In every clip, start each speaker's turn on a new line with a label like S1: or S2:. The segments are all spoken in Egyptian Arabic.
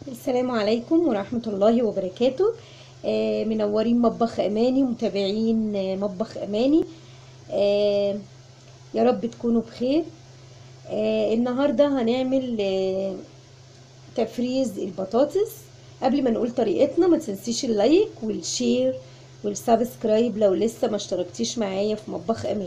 S1: السلام عليكم ورحمة الله وبركاته آه، منورين مطبخ أماني متابعين آه، مطبخ أماني آه، يا رب تكونوا بخير آه، النهاردة هنعمل آه، تفريز البطاطس قبل ما نقول طريقتنا ما تنسيش اللايك والشير والسبسكرايب لو لسه ما اشتركتيش معايا في مطبخ أمان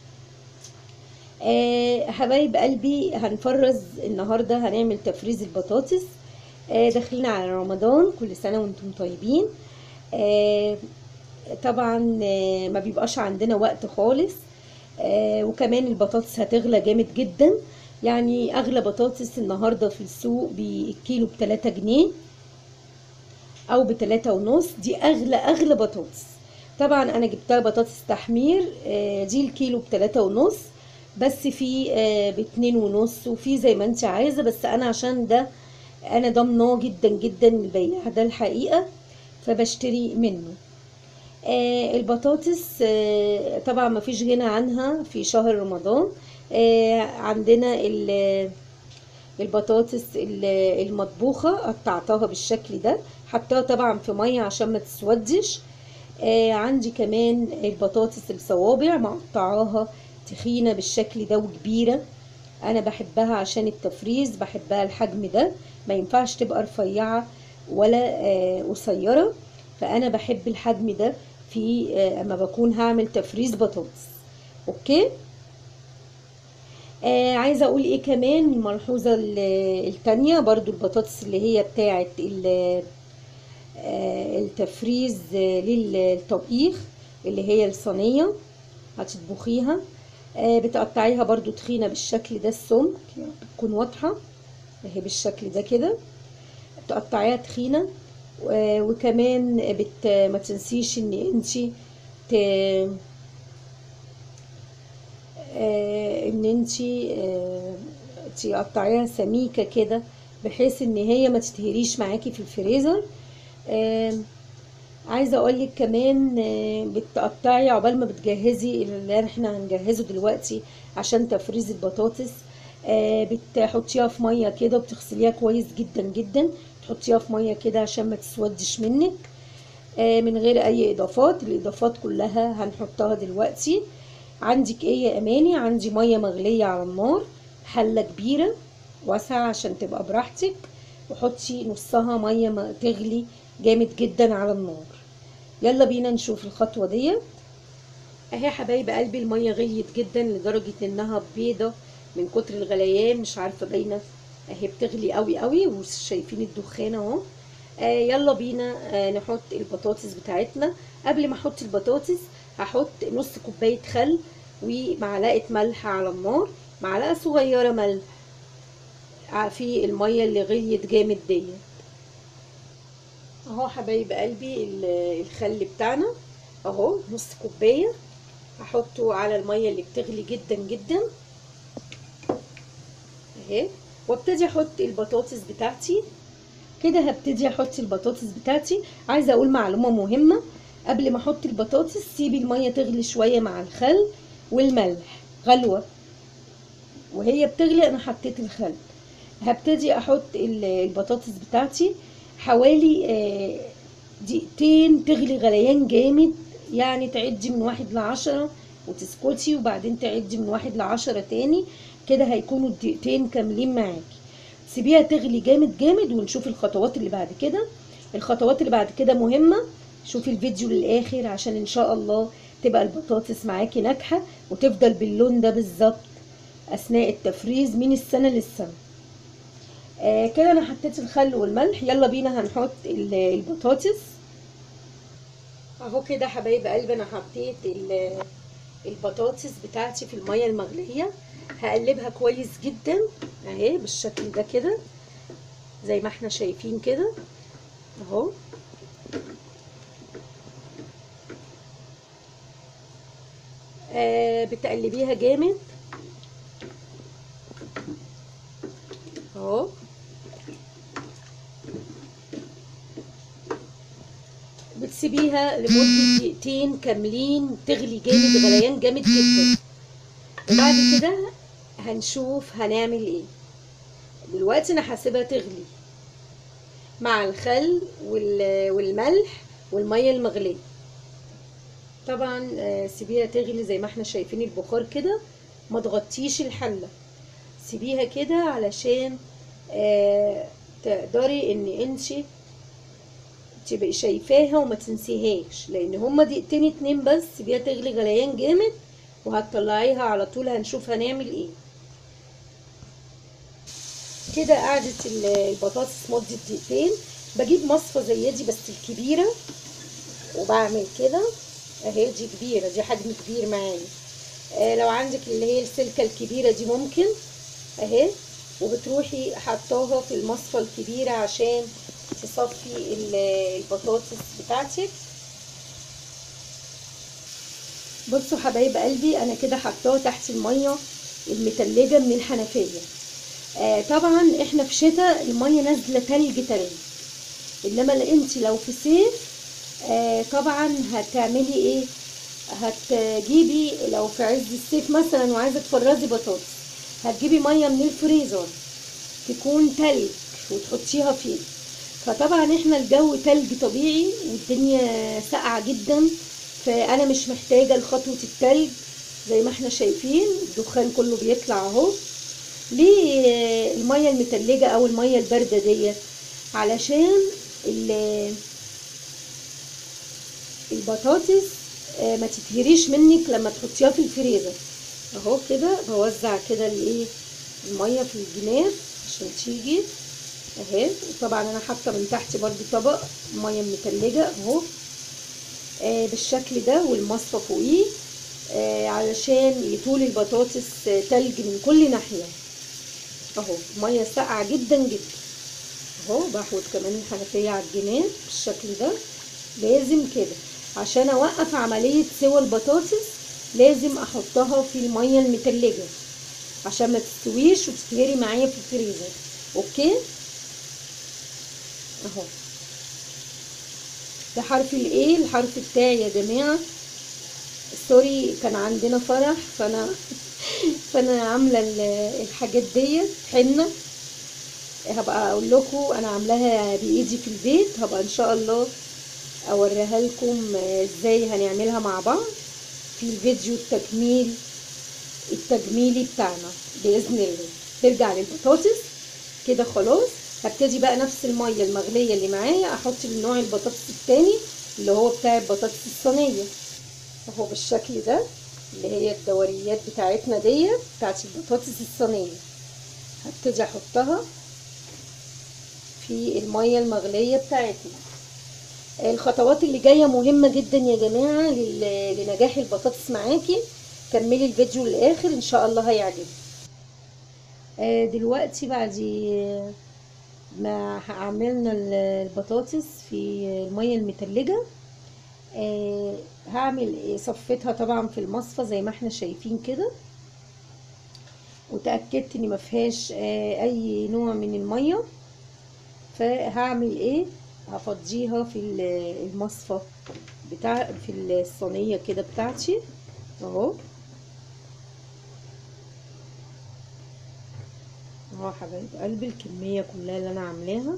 S1: آه، حبايب قلبي هنفرز النهاردة هنعمل تفريز البطاطس آه، داخلين على رمضان كل سنة وانتم طيبين آه، طبعا آه، ما بيبقاش عندنا وقت خالص آه، وكمان البطاطس هتغلى جامد جدا يعني اغلى بطاطس النهاردة في السوق بالكيلو بتلاتة جنيه او بتلاتة ونص دي اغلى اغلى بطاطس طبعا انا جبتها بطاطس تحمير آه، دي الكيلو بتلاتة ونص بس في آه، باتنين ونص وفي زي ما انت عايزة بس انا عشان ده انا ضامناه جدا جدا البياع ده الحقيقة فبشتري منه آه البطاطس آه طبعا ما فيش غنى عنها في شهر رمضان آه عندنا ال- البطاطس ال- المطبوخة قطعتها بالشكل ده حطها طبعا في مية عشان ما تسودش آه عندي كمان البطاطس الصوابع مقطعاها تخينة بالشكل ده وكبيرة انا بحبها عشان التفريز بحبها الحجم ده ما ينفعش تبقى رفيعة ولا آه، قصيرة فانا بحب الحجم ده في آه، اما بكون هعمل تفريز بطاطس اوكي آه عايزة اقول ايه كمان الملحوظة ال- التانية برضو البطاطس اللي هي بتاعت ال- آه، التفريز آه، للطبيخ اللي هي الصينية هتطبخيها آه، بتقطعيها برضو تخينة بالشكل ده السمك بتكون واضحة اهي بالشكل ده كده تقطعيها تخينة و- وكمان بت ما تنسيش ان انتي ت... آه، ان انتي آه، تقطعيها سميكة كده بحيث ان هي ما تتهريش معاكي في الفريزر آه، عايزه اقول لك كمان آه، بتقطعي عقبال ما بتجهزي اللي احنا هنجهزه دلوقتي عشان تفريز البطاطس آه، بتحطيها في ميه كده وبتغسليها كويس جدا جدا تحطيها في ميه كده عشان ما تسودش منك آه، من غير اي اضافات الاضافات كلها هنحطها دلوقتي عندك ايه يا اماني عندي ميه مغليه على النار حله كبيره واسعه عشان تبقى براحتك وحطي نصها ميه ما تغلي جامد جدا على النار يلا بينا نشوف الخطوه ديت اهي حبايب قلبي الميه غليت جدا لدرجه انها بيضه من كتر الغليان مش عارفه باينه اهي بتغلي قوي قوي وشايفين الدخان اهو آه يلا بينا آه نحط البطاطس بتاعتنا قبل ما احط البطاطس هحط نص كوبايه خل ومعلقه ملح على النار معلقه صغيره ملح ع- في الميه اللي غليت جامد ديت اهو حبايب قلبي ال- الخل بتاعنا اهو نص كوبايه هحطه على الميه اللي بتغلي جدا جدا اهي وابتدي احط البطاطس بتاعتي كده هبتدي احط البطاطس بتاعتي عايزه اقول معلومه مهمه قبل ما احط البطاطس سيبي الميه تغلي شويه مع الخل والملح غلوه وهي بتغلي انا حطيت الخل هبتدي احط ال- البطاطس بتاعتي حوالي آه، دقيقتين تغلي غليان جامد يعني تعدي من واحد لعشرة وتسكتي وبعدين تعدي من واحد لعشرة تاني كده هيكونوا الدقيقتين كاملين معاكي سيبيها تغلي جامد جامد ونشوف الخطوات اللي بعد كده الخطوات اللي بعد كده مهمة شوفي الفيديو للآخر عشان إن شاء الله تبقى البطاطس معاكي ناجحة وتفضل باللون ده بالظبط أثناء التفريز من السنة للسنة آه كده أنا حطيت الخل والملح يلا بينا هنحط ال- البطاطس اهو كده حبايب قلبي انا حطيت ال- البطاطس بتاعتي في الميه المغليه هقلبها كويس جدا اهي بالشكل ده كده زي ما احنا شايفين كده اهو آه بتقلبيها جامد اهو بتسيبيها لمدة دقيقتين كاملين تغلي جامد غليان جامد جدا وبعد كده هنشوف هنعمل ايه دلوقتي انا هسيبها تغلي مع الخل وال- والملح والميه المغليه طبعا آه، سيبيها تغلي زي ما احنا شايفين البخار كده ما تغطيش الحله سيبيها كده علشان آه، تقدري ان انت تبقي شايفاها وما تنسيهاش لان هما دقيقتين اتنين بس سيبيها تغلي غليان جامد وهتطلعيها على طول هنشوف هنعمل ايه كده قعدت ال- البطاطس مدة دقيقتين بجيب مصفى زي دي بس الكبيرة وبعمل كده اهي دي كبيرة دي حجم كبير معايا آه لو عندك اللي هي السلكة الكبيرة دي ممكن اهي وبتروحي حطاها في المصفى الكبيرة عشان تصفي ال- البطاطس بتاعتك بصوا حبايب قلبي انا كده حطاها تحت المية المتلجة من الحنفية آه طبعا احنا في شتاء المية نازلة تلج تلج انما انت لو في صيف آه طبعا هتعملي ايه هتجيبي لو في عز الصيف مثلا وعايزه تفرزي بطاطس هتجيبي ميه من الفريزر تكون تلج وتحطيها فيه فطبعا احنا الجو تلج طبيعي والدنيا ساقعه جدا فانا مش محتاجه لخطوه التلج زي ما احنا شايفين الدخان كله بيطلع اهو ليه الميه المتلجه او الميه البارده ديت علشان ال- البطاطس آه، ما تتهريش منك لما تحطيها في الفريزر اهو كده بوزع كده الايه الميه في الجناب عشان تيجي اهي وطبعا انا حاطه من تحت برضو طبق ميه متلجه اهو آه بالشكل ده والمصفى فوقيه آه علشان يطول البطاطس آه، تلج من كل ناحيه اهو ميه ساقعه جدا جدا اهو بحوط كمان الحنفيه على الجناب بالشكل ده لازم كده عشان اوقف عمليه سوى البطاطس لازم احطها في الميه المتلجه عشان ما تستويش وتتهري معايا في الفريزر اوكي اهو ده حرف الايه الحرف بتاعي يا جماعه سوري كان عندنا فرح فانا فانا عامله ال- الحاجات ديت حنه هبقى اقول لكم انا عاملاها بايدي في البيت هبقى ان شاء الله اوريها لكم ازاي هنعملها مع بعض في الفيديو التكميل التجميلي بتاعنا باذن الله ترجع للبطاطس كده خلاص هبتدي بقى نفس الميه المغليه اللي معايا احط النوع البطاطس التاني اللي هو بتاع البطاطس الصينيه اهو بالشكل ده اللي هي الدوريات بتاعتنا ديت بتاعت البطاطس الصينيه هبتدي احطها في الميه المغليه بتاعتنا الخطوات اللي جايه مهمه جدا يا جماعه لل- لنجاح البطاطس معاكي كملي الفيديو للاخر ان شاء الله هيعجبك آه، دلوقتي بعد ما عملنا ال- البطاطس في الميه المتلجه آه، هعمل إيه؟ صفيتها طبعا في المصفى زي ما احنا شايفين كده وتاكدت ان ما فيهاش آه، اي نوع من الميه فهعمل ايه هفضيها في ال- المصفى بتاع في الصينيه كده بتاعتي اهو اهو يا حبايب قلبي الكميه كلها اللي انا عاملاها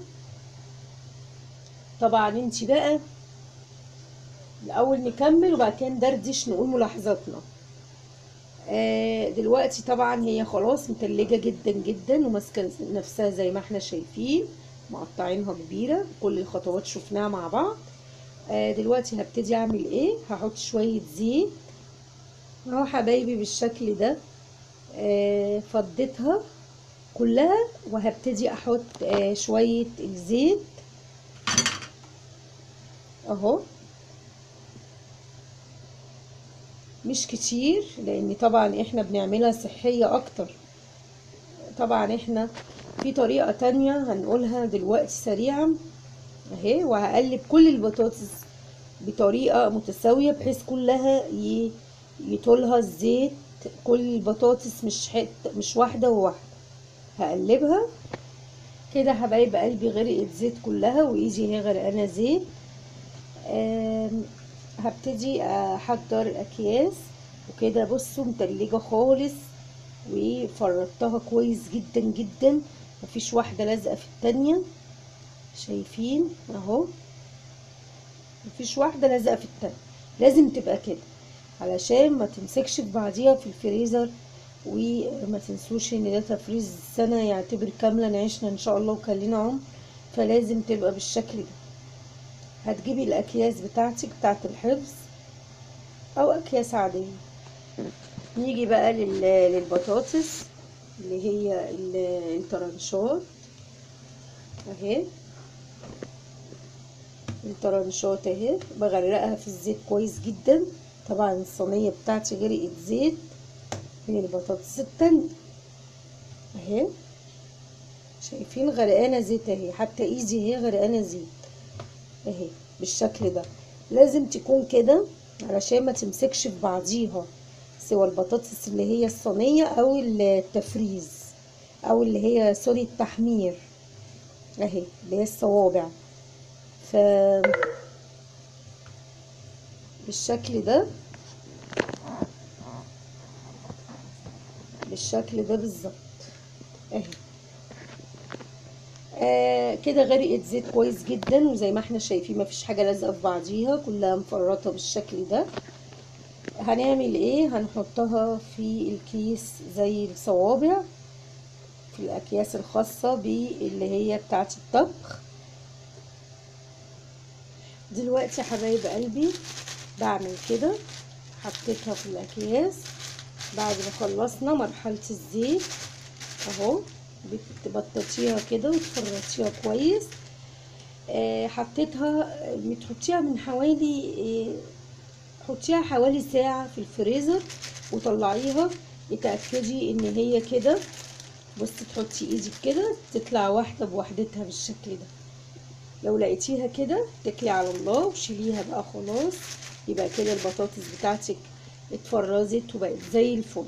S1: طبعا انت بقى الاول نكمل وبعد كده ندردش نقول ملاحظاتنا آه دلوقتي طبعا هي خلاص متلجة جدا جدا وماسكة نفسها زي ما احنا شايفين مقطعينها كبيرة كل الخطوات شفناها مع بعض آه دلوقتي هبتدي اعمل ايه هحط شوية زيت اهو حبايبي بالشكل ده آه فضيتها كلها وهبتدي احط آه شوية الزيت اهو مش كتير لان طبعا احنا بنعملها صحية اكتر طبعا احنا في طريقة تانية هنقولها دلوقتي سريعا اهي وهقلب كل البطاطس بطريقة متساوية بحيث كلها ي- يطولها الزيت كل البطاطس مش حت مش واحدة وواحدة هقلبها كده حبايب قلبي غرقت زيت كلها وايدي هي غرقانة زيت آم، هبتدي احضر اكياس وكده بصوا متلجة خالص وفردتها كويس جدا جدا مفيش واحدة لازقة في التانية شايفين اهو مفيش واحدة لازقة في التانية لازم تبقى كده علشان ما تمسكش في بعضيها في الفريزر وما تنسوش ان ده تفريز سنة يعتبر كاملة نعيشنا ان شاء الله وكلنا عمر فلازم تبقى بالشكل ده هتجيبي الاكياس بتاعتك بتاعت الحفظ او اكياس عادية نيجي بقى لل- للبطاطس اللي هي ال- الطرنشات اهي الطرنشات اهي بغرقها في الزيت كويس جدا طبعا الصينية بتاعتي غرقت زيت من البطاطس التانية اهي شايفين غرقانة زيت اهي حتى ايدي اهي غرقانة زيت اهي بالشكل ده لازم تكون كده علشان ما تمسكش في بعضيها سوى البطاطس اللي هي الصينية او التفريز او اللي هي سوري التحمير اهي اللي هي الصوابع ف بالشكل ده بالشكل ده بالظبط اهي آه كده غرقت زيت كويس جدا وزي ما احنا شايفين مفيش حاجه لازقه في بعضيها كلها مفرطه بالشكل ده هنعمل ايه هنحطها في الكيس زي الصوابع في الاكياس الخاصه باللي هي بتاعه الطبخ دلوقتي يا حبايب قلبي بعمل كده حطيتها في الاكياس بعد ما خلصنا مرحله الزيت اهو بتبططيها كده وتفرطيها كويس آه حطيتها بتحطيها من حوالي آه حطيها حوالي ساعة في الفريزر وطلعيها اتأكدي ان هي كده بصي تحطي ايدك كده تطلع واحدة بوحدتها بالشكل ده لو لقيتيها كده اتكلي على الله وشيليها بقى خلاص يبقى كده البطاطس بتاعتك اتفرزت وبقت زي الفل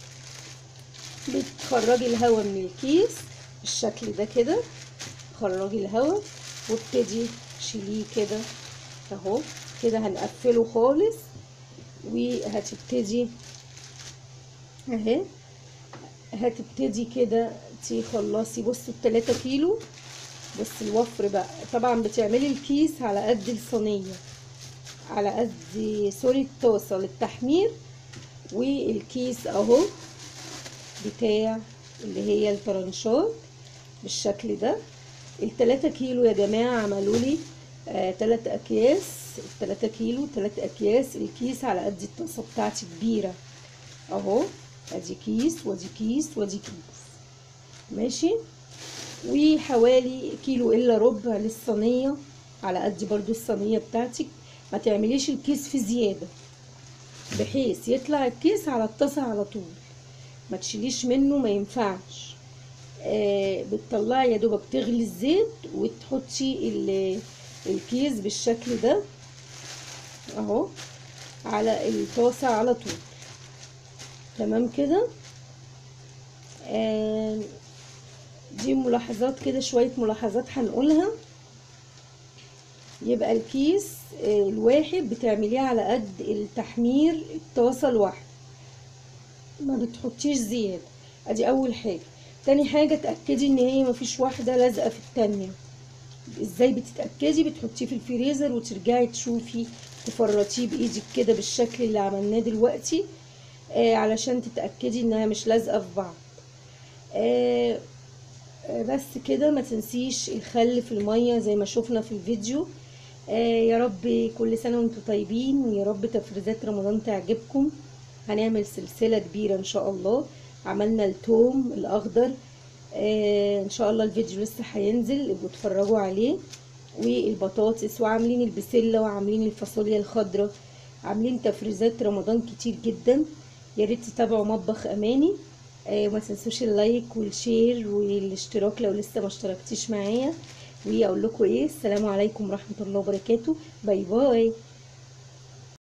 S1: بتخرجي الهواء من الكيس بالشكل ده كده خرجي الهواء وابتدي شيليه كده اهو كده هنقفله خالص وهتبتدي اهي هتبتدي كده تخلصي بصوا التلاتة كيلو بس الوفر بقى طبعا بتعملي الكيس على قد الصينية على قد سوري الطاسة للتحمير والكيس اهو بتاع اللي هي الطرنشات بالشكل ده التلاتة كيلو يا جماعة عملوا لي آه تلات اكياس التلاتة كيلو تلات اكياس الكيس على قد الطاسة بتاعتي كبيرة اهو ادي كيس وادي كيس وادي كيس ماشي وحوالي كيلو الا ربع للصينية على قد برضو الصينية بتاعتك ما تعمليش الكيس في زيادة بحيث يطلع الكيس على الطاسة على طول ما تشيليش منه ما ينفعش آه بتطلعي يا دوبك تغلي الزيت وتحطي الكيس بالشكل ده اهو على الطاسة على طول تمام كده آه دي ملاحظات كده شوية ملاحظات هنقولها يبقى الكيس آه الواحد بتعمليه على قد التحمير الطاسة الواحدة ما بتحطيش زيادة ادي اول حاجة تاني حاجة تأكدي ان هي مفيش واحدة لازقة في التانية ازاي بتتأكدي بتحطيه في الفريزر وترجعي تشوفي تفرطيه بايدك كده بالشكل اللي عملناه دلوقتي آه علشان تتأكدي انها مش لازقة في بعض آه آه بس كده ما تنسيش الخل في المية زي ما شفنا في الفيديو آه يا رب كل سنة وانتم طيبين ويا رب تفريزات رمضان تعجبكم هنعمل سلسلة كبيرة ان شاء الله عملنا التوم الاخضر آه ان شاء الله الفيديو لسه هينزل ابقوا اتفرجوا عليه والبطاطس وعاملين البسلة وعاملين الفاصوليا الخضراء عاملين تفريزات رمضان كتير جدا يا ريت تتابعوا مطبخ اماني آه وما تنسوش اللايك والشير والاشتراك لو لسه ما اشتركتيش معايا واقول لكم ايه السلام عليكم ورحمة الله وبركاته باي باي